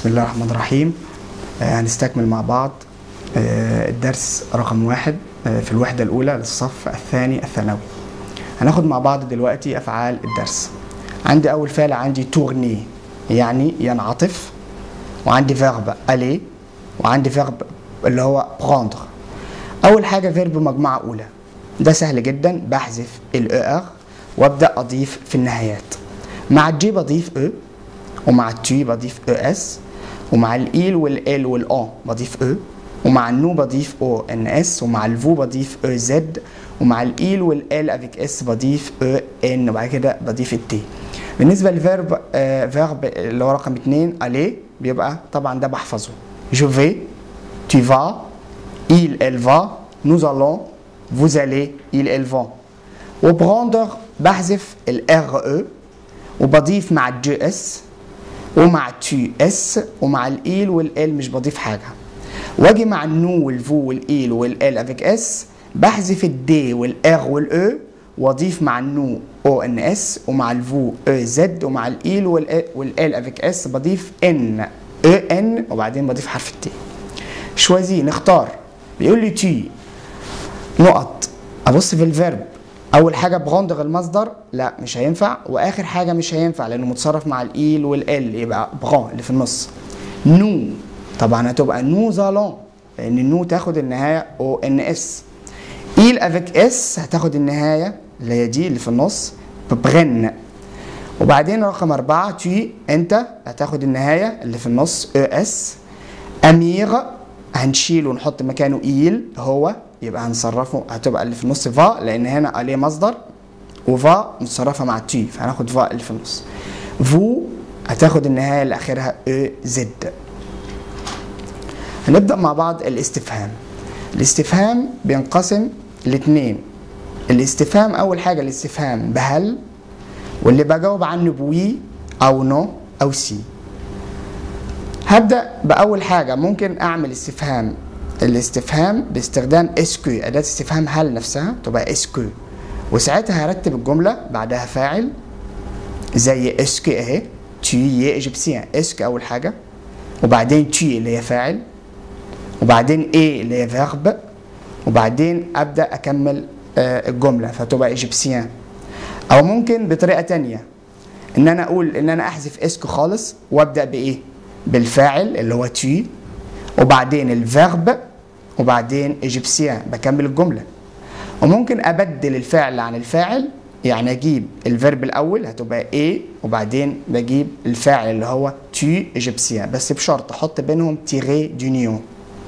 بسم الله الرحمن الرحيم آه، هنستكمل مع بعض آه، الدرس رقم واحد آه، في الوحدة الأولى للصف الثاني الثانوي هناخد مع بعض دلوقتي أفعال الدرس عندي أول فعل عندي تورني يعني ينعطف وعندي فيرب ألي وعندي فيرب اللي هو بروندر أول حاجة فيرب مجموعة أولى ده سهل جدا بحذف الأو وابدأ أضيف في النهايات مع الجي بضيف أو ومع التي بضيف او اس ومع الايل والال والان بضيف او ومع النو بضيف او ان اس ومع الفو بضيف او زد ومع الايل والال افيك اس بضيف او ان وبعد كده بضيف التي بالنسبه للفيرب آه فيرب اللي هو رقم اتنين الي بيبقى طبعا ده بحفظه جو في tu vas il elle va nous allons vous allez il elle vont وبراندر بحذف الار او وبضيف مع الجي اس ومع تي اس ومع الايل والال مش بضيف حاجه واجي مع النو والفو والايل والال افيك اس بحذف الدي والار والاو واضيف مع النو او ان اس ومع الفو او زد ومع الايل والال افيك اس بضيف ان او ان وبعدين بضيف حرف التي شوازي نختار بيقول لي تي نقط ابص في الفيرب اول حاجه بغندغ المصدر لا مش هينفع واخر حاجه مش هينفع لانه متصرف مع الايل والال يبقى بغان اللي في النص نو طبعا هتبقى نو زالون لان النو تاخد النهايه او ان اس ايل افيك اس هتاخد النهايه اللي هي دي اللي في النص ببغن وبعدين رقم أربعة تي أنت هتاخد النهاية اللي في النص او اس أمير هنشيل ونحط مكانه إيل هو يبقى هنصرفه هتبقى اللي في النص فا لان هنا عليه مصدر وفا متصرفه مع تي فهناخد فا اللي في النص فو هتاخد النهايه اللي اخرها او زد هنبدا مع بعض الاستفهام الاستفهام بينقسم لاثنين الاستفهام اول حاجه الاستفهام بهل واللي بجاوب عنه بوي او نو او سي هبدا باول حاجه ممكن اعمل استفهام الاستفهام باستخدام اسكو اداه استفهام هل نفسها تبقى اسكو وساعتها هرتب الجمله بعدها فاعل زي اسكو اهي تي يي ايجيبسيان اسكو اول حاجه وبعدين تي اللي هي فاعل وبعدين اي اللي هي فيرب وبعدين ابدا اكمل آه الجمله فتبقى ايجيبسيان او ممكن بطريقه تانية ان انا اقول ان انا احذف اسكو خالص وابدا بايه بالفاعل اللي هو تي وبعدين الفيرب وبعدين ايجيبسيان بكمل الجمله وممكن ابدل الفعل عن الفاعل يعني اجيب الفيرب الاول هتبقى ايه وبعدين بجيب الفاعل اللي هو تي ايجيبسيان بس بشرط احط بينهم تيري دونيون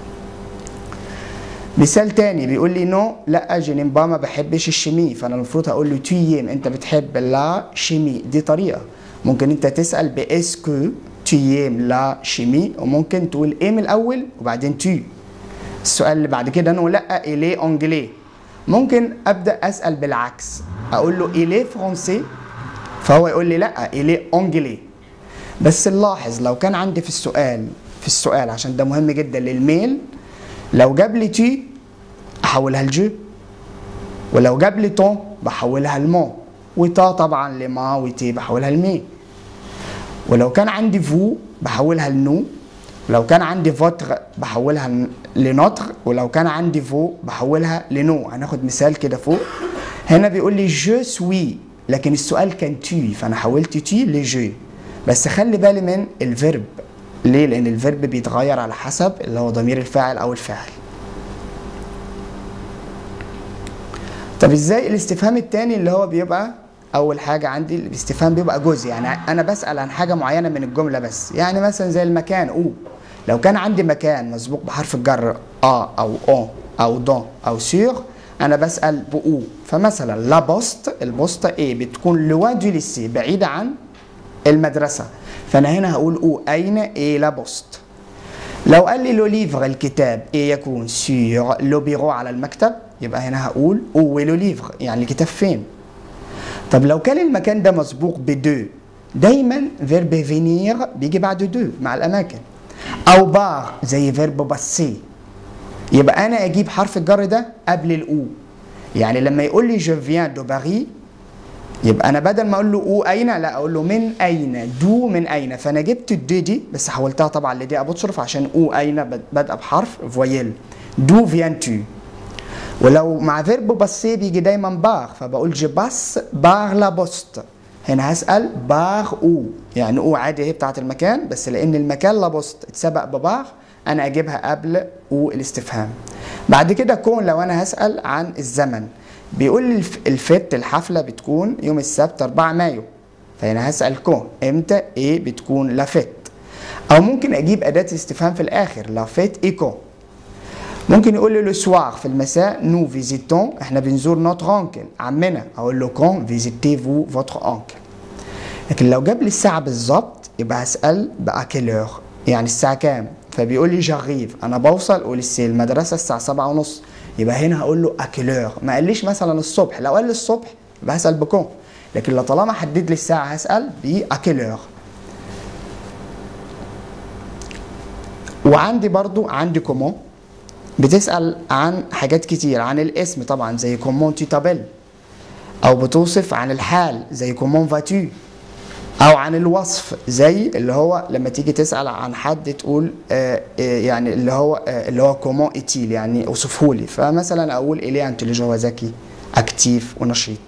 مثال تاني بيقول لي نو لا جينيم با ما بحبش الشيمي فانا المفروض هقول له تييم انت بتحب لا شيمي دي طريقه ممكن انت تسال باسكو تييم لا شيمي وممكن تقول ايم الاول وبعدين تي السؤال اللي بعد كده انه لا الي انجلي ممكن ابدا اسال بالعكس اقول له الي فرونسي فهو يقول لي لا الي انجلي بس نلاحظ لو كان عندي في السؤال في السؤال عشان ده مهم جدا للميل لو جاب لي تي احولها لجو ولو جاب لي طون بحولها لمون وتا طبعا لما وتي بحولها لمي ولو كان عندي فو بحولها لنو ولو كان عندي فوتر بحولها لنوتر ولو كان عندي فو بحولها لنو هناخد مثال كده فوق هنا بيقول لي جو سوي لكن السؤال كان تي فانا حولت تي لجو بس خلي بالي من الفيرب ليه لان الفيرب بيتغير على حسب اللي هو ضمير الفاعل او الفاعل طب ازاي الاستفهام الثاني اللي هو بيبقى اول حاجه عندي الاستفهام بيبقى جزء يعني انا بسال عن حاجه معينه من الجمله بس يعني مثلا زي المكان او لو كان عندي مكان مسبوق بحرف الجر ا او اون او دون او سور انا بسال بأو فمثلا لا بوست البوسطه ايه بتكون لوان دو ليسي بعيده عن المدرسه فانا هنا هقول او اين ايه لا بوست لو قال لي لو ليفر الكتاب ايه يكون سور لو بيرو على المكتب يبقى هنا هقول او لو ليفر يعني الكتاب فين طب لو كان المكان ده مسبوق بدو دايما فيرب فينير بيجي بعد دو مع الاماكن او بار زي فيرب باسي يبقى انا اجيب حرف الجر ده قبل الاو يعني لما يقول لي جو فيان دو باري يبقى انا بدل ما اقول له او اين لا اقول له من اين دو من اين فانا جبت الدو دي بس حولتها طبعا لدي ابوستروف عشان او اين بد- بادئه بحرف فويل دو فيان تو ولو مع فيرب باسي بيجي دايما باغ فبقول جي باس باغ لا بوست هنا هسأل باغ او يعني او عادي هي بتاعت المكان بس لان المكان لا بوست اتسبق بباغ انا اجيبها قبل او الاستفهام بعد كده كون لو انا هسأل عن الزمن بيقول لي الف- الفت الحفلة بتكون يوم السبت 4 مايو فهنا هسأل كون امتى ايه بتكون لا فت او ممكن اجيب اداة استفهام في الاخر لا فت ايه كون ممكن يقول لي لو سوار في المساء نو فيزيتون احنا بنزور نوتر انكل عمنا اقول له كون فيزيتي فو فوتر انكل لكن لو جاب لي الساعه بالظبط يبقى هسال بقى كيلور يعني الساعه كام فبيقول لي جاريف انا بوصل اقول السي المدرسه الساعه سبعة ونص يبقى هنا هقول له اكيلور ما قاليش مثلا الصبح لو قال لي الصبح يبقى هسال بكون لكن لو طالما حدد لي الساعه هسال باكيلور وعندي برضو عندي كومون بتسأل عن حاجات كتير عن الاسم طبعا زي كومون تي تابيل او بتوصف عن الحال زي كومون فاتو او عن الوصف زي اللي هو لما تيجي تسأل عن حد تقول آه آه يعني اللي هو آه اللي هو كومون ايتيل يعني اوصفه لي فمثلا اقول اليه انتليجون وذكي اكتيف ونشيط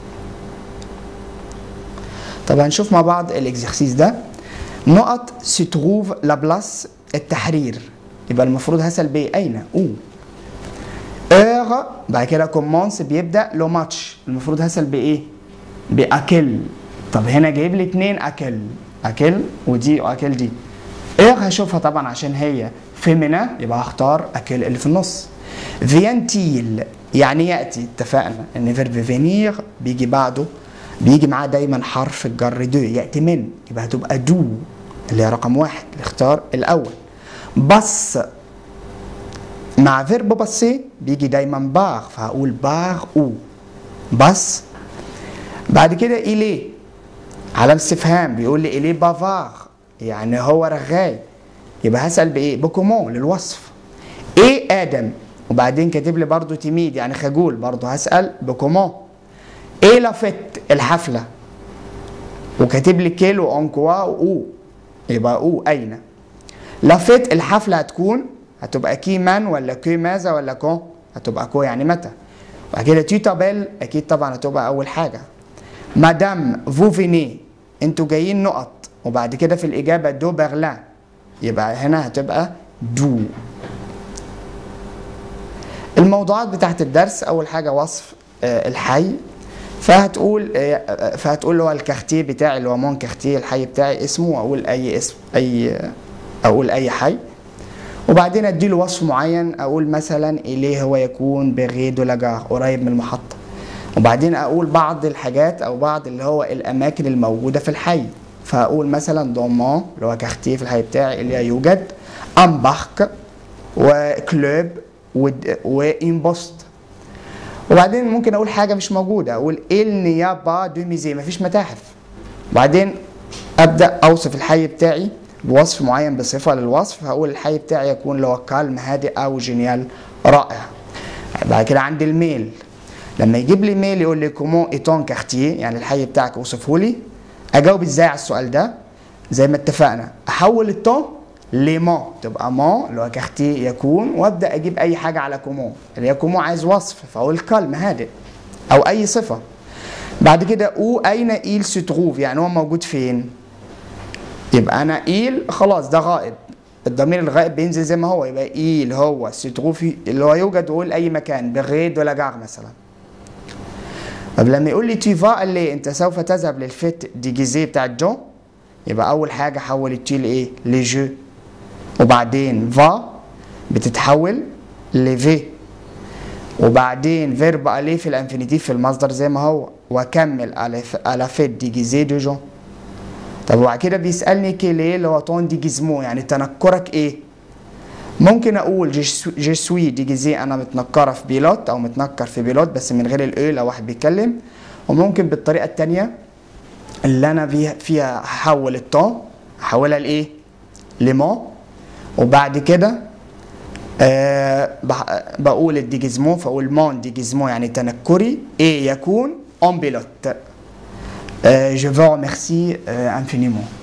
طب هنشوف مع بعض الاكزرسيس ده نقط ستروف لا بلاس التحرير يبقى المفروض هسأل بيه أين؟ أو اور بعد كده كومونس بيبدأ لو ماتش المفروض هسأل بإيه؟ بأكل طب هنا جايب لي اتنين أكل أكل ودي وأكل دي اور هشوفها طبعا عشان هي فيمينا يبقى هختار أكل اللي في النص فيانتيل يعني يأتي اتفقنا إن فيرب فينير بيجي بعده بيجي معاه دايما حرف الجر دو يأتي من يبقى هتبقى دو اللي هي رقم واحد الاختيار الأول بس مع فيرب باسي بيجي دايما باغ فهقول باغ او بس بعد كده إليه على استفهام بيقول لي إليه بافاغ يعني هو رغاي يبقى هسأل بإيه؟ بكومون للوصف إيه آدم وبعدين كاتب لي برضو تيميد يعني خجول برضو هسأل بكومون إيه لافت الحفلة وكاتب لي كيلو أنكوا أو يبقى أو أين لافيت الحفلة هتكون هتبقى كي من ولا كي ماذا ولا كون هتبقى كو يعني متى وبعد كده تي تابيل اكيد طبعا هتبقى اول حاجة مدام فو فيني انتوا جايين نقط وبعد كده في الاجابة دو برلان يبقى هنا هتبقى دو الموضوعات بتاعت الدرس اول حاجة وصف آه، الحي فهتقول آه، فهتقول له الكارتيه بتاعي اللي هو مون كارتيه الحي بتاعي اسمه واقول اي اسم اي اقول اي حي وبعدين اديله وصف معين اقول مثلا اليه هو يكون بغي دو لاجار قريب من المحطه وبعدين اقول بعض الحاجات او بعض اللي هو الاماكن الموجوده في الحي فاقول مثلا دومون اللي هو كارتيه في الحي بتاعي اللي يوجد امبارك وكلوب ود- وانبوست وبعدين ممكن اقول حاجه مش موجوده اقول il n'y a pas de musée مفيش متاحف بعدين ابدا اوصف الحي بتاعي بوصف معين بصفه للوصف هقول الحي بتاعي يكون اللي هو كالم هادئ او جينيال رائع بعد كده عندي الميل لما يجيب لي ميل يقول لي كومون ايتون كارتيه يعني الحي بتاعك اوصفه لي اجاوب ازاي على السؤال ده زي ما اتفقنا احول التون لمون تبقى مون اللي هو كارتيه يكون وابدا اجيب اي حاجه على كومون اللي هي كومون عايز وصف فاقول كالم هادئ او اي صفه بعد كده او اين ايل سو تروف يعني هو موجود فين يبقى انا ايل خلاص ده غائب الضمير الغائب بينزل زي ما هو يبقى ايل هو سيتروفي اللي هو يوجد وقول اي مكان بغيد ولا جار مثلا طب لما يقول لي تي فا قال لي انت سوف تذهب للفيت دي جيزي بتاع جو يبقى اول حاجه حول التي لايه لجو وبعدين فا بتتحول لفي وبعدين فيرب الي في الانفينيتيف في المصدر زي ما هو وكمل على فيت دي جيزي دو جون طب وبعد كده بيسالني كيلي اللي هو طون ديجيزمو يعني تنكرك ايه ممكن اقول جي سوي ديجيزي انا متنكره في بيلوت او متنكر في بيلوت بس من غير الاي لو واحد بيتكلم وممكن بالطريقه الثانيه اللي انا فيها فيها هحول الطون احولها لايه لمون وبعد كده أه بقول الديجيزمو فاقول مون ديجيزمو يعني تنكري ايه يكون اون بيلوت Euh, je vous remercie euh, infiniment.